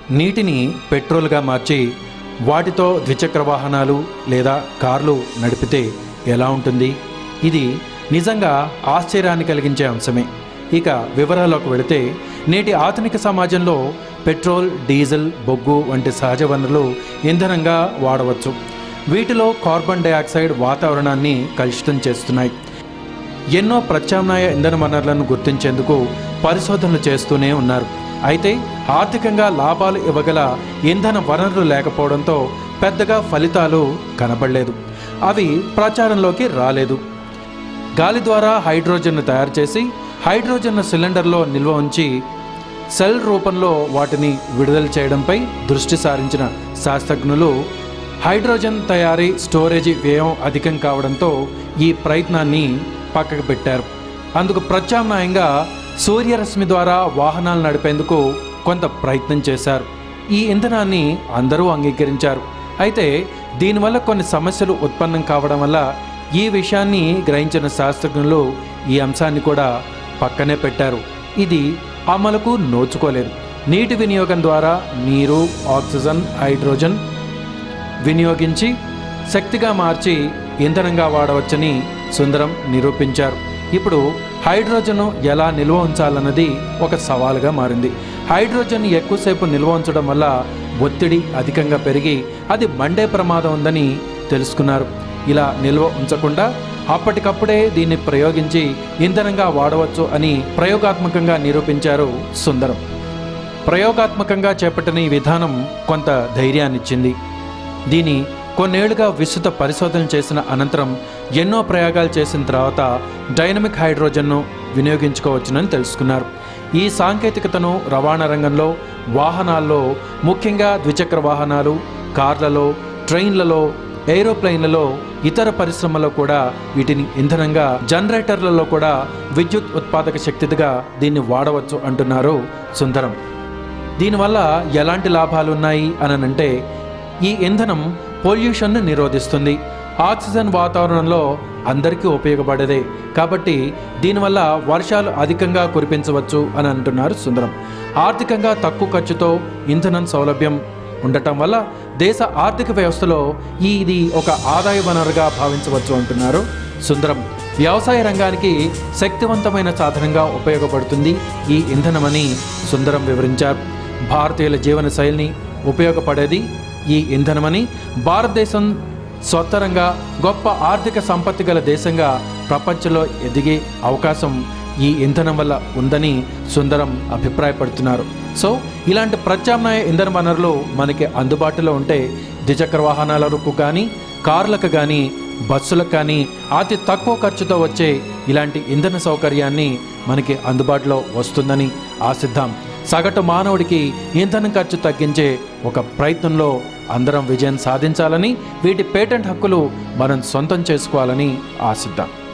నీటిని పెట్రోల్గా మార్చి వాటితో ద్విచక్ర వాహనాలు లేదా కార్లు నడిపితే ఎలా ఉంటుంది ఇది నిజంగా ఆశ్చర్యాన్ని కలిగించే అంశమే ఇక వివరాల్లోకి వెళితే నేటి ఆధునిక సమాజంలో పెట్రోల్ డీజిల్ బొగ్గు వంటి సహజ వనరులు ఇంధనంగా వాడవచ్చు వీటిలో కార్బన్ డయాక్సైడ్ వాతావరణాన్ని కలుషితం చేస్తున్నాయి ఎన్నో ప్రత్యామ్నాయ ఇంధన వనరులను గుర్తించేందుకు పరిశోధనలు చేస్తూనే ఉన్నారు అయితే ఆర్థికంగా లాభాలు ఇవ్వగల ఇంధన వనరులు లేకపోవడంతో పెద్దగా ఫలితాలు కనబడలేదు అవి ప్రచారంలోకి రాలేదు గాలి ద్వారా హైడ్రోజన్ను తయారు చేసి హైడ్రోజన్ను సిలిండర్లో నిల్వ ఉంచి సెల్ రూపంలో వాటిని విడుదల చేయడంపై దృష్టి సారించిన శాస్త్రజ్ఞులు హైడ్రోజన్ తయారీ స్టోరేజీ వ్యయం అధికం కావడంతో ఈ ప్రయత్నాన్ని పక్కకు పెట్టారు అందుకు ప్రత్యామ్నాయంగా సూర్యరశ్మి ద్వారా వాహనాలు నడిపేందుకు కొంత ప్రయత్నం చేశారు ఈ ఇంధనాన్ని అందరూ అంగీకరించారు అయితే దీనివల్ల కొన్ని సమస్యలు ఉత్పన్నం కావడం వల్ల ఈ విషయాన్ని గ్రహించిన శాస్త్రజ్ఞులు ఈ అంశాన్ని కూడా పక్కనే పెట్టారు ఇది అమలుకు నోచుకోలేదు నీటి వినియోగం ద్వారా నీరు ఆక్సిజన్ హైడ్రోజన్ వినియోగించి శక్తిగా మార్చి ఇంధనంగా వాడవచ్చని సుందరం నిరూపించారు ఇప్పుడు హైడ్రోజన్ ఎలా నిల్వ ఉంచాలన్నది ఒక సవాలుగా మారింది హైడ్రోజన్ ఎక్కువసేపు నిల్వ ఉంచడం వల్ల ఒత్తిడి అధికంగా పెరిగి అది మండే ప్రమాదం ఉందని తెలుసుకున్నారు ఇలా నిల్వ ఉంచకుండా అప్పటికప్పుడే దీన్ని ప్రయోగించి ఇంధనంగా వాడవచ్చు అని ప్రయోగాత్మకంగా నిరూపించారు సుందరం ప్రయోగాత్మకంగా చేపట్టిన ఈ విధానం కొంత ధైర్యాన్నిచ్చింది దీని కొన్నేళ్లుగా విస్తృత పరిశోధనలు చేసిన అనంతరం ఎన్నో ప్రయోగాలు చేసిన తర్వాత డైనమిక్ హైడ్రోజన్ను వినియోగించుకోవచ్చునని తెలుసుకున్నారు ఈ సాంకేతికతను రవాణా రంగంలో వాహనాల్లో ముఖ్యంగా ద్విచక్ర వాహనాలు కార్లలో ట్రైన్లలో ఏరోప్లైన్లలో ఇతర పరిశ్రమల్లో కూడా వీటిని ఇంధనంగా జనరేటర్లలో కూడా విద్యుత్ ఉత్పాదక శక్తిగా దీన్ని వాడవచ్చు అంటున్నారు సుందరం దీనివల్ల ఎలాంటి లాభాలు ఉన్నాయి అని అంటే ఈ ఇంధనం పొల్యూషన్ను నిరోధిస్తుంది ఆక్సిజన్ వాతావరణంలో అందరికీ ఉపయోగపడేదే కాబట్టి దీనివల్ల వర్షాలు అధికంగా కురిపించవచ్చు అని అంటున్నారు సుందరం ఆర్థికంగా తక్కువ ఖర్చుతో ఇంధనం సౌలభ్యం ఉండటం వల్ల దేశ ఆర్థిక వ్యవస్థలో ఈ ఇది ఒక ఆదాయ వనరుగా భావించవచ్చు అంటున్నారు సుందరం వ్యవసాయ రంగానికి శక్తివంతమైన సాధనంగా ఉపయోగపడుతుంది ఈ ఇంధనమని సుందరం వివరించారు భారతీయుల జీవన శైలిని ఉపయోగపడేది ఈ ఇంధనమని భారతదేశం స్వతరంగా గొప్ప ఆర్థిక సంపత్తి గల దేశంగా ప్రపంచంలో ఎదిగే అవకాశం ఈ ఇంధనం వల్ల ఉందని సుందరం అభిప్రాయపడుతున్నారు సో ఇలాంటి ప్రత్యామ్నాయ ఇంధన వనరులు మనకి అందుబాటులో ఉంటే ద్విచక్ర వాహనాలకు కానీ కార్లకు కానీ బస్సులకు కానీ అతి తక్కువ ఖర్చుతో వచ్చే ఇలాంటి ఇంధన సౌకర్యాన్ని మనకి అందుబాటులో వస్తుందని ఆశిద్దాం సగటు మానవుడికి ఇంధనం ఖర్చు తగ్గించే ఒక ప్రయత్నంలో అందరం విజయం సాధించాలని వీటి పేటెంట్ హక్కులు మనం సొంతం చేసుకోవాలని ఆశిద్దాం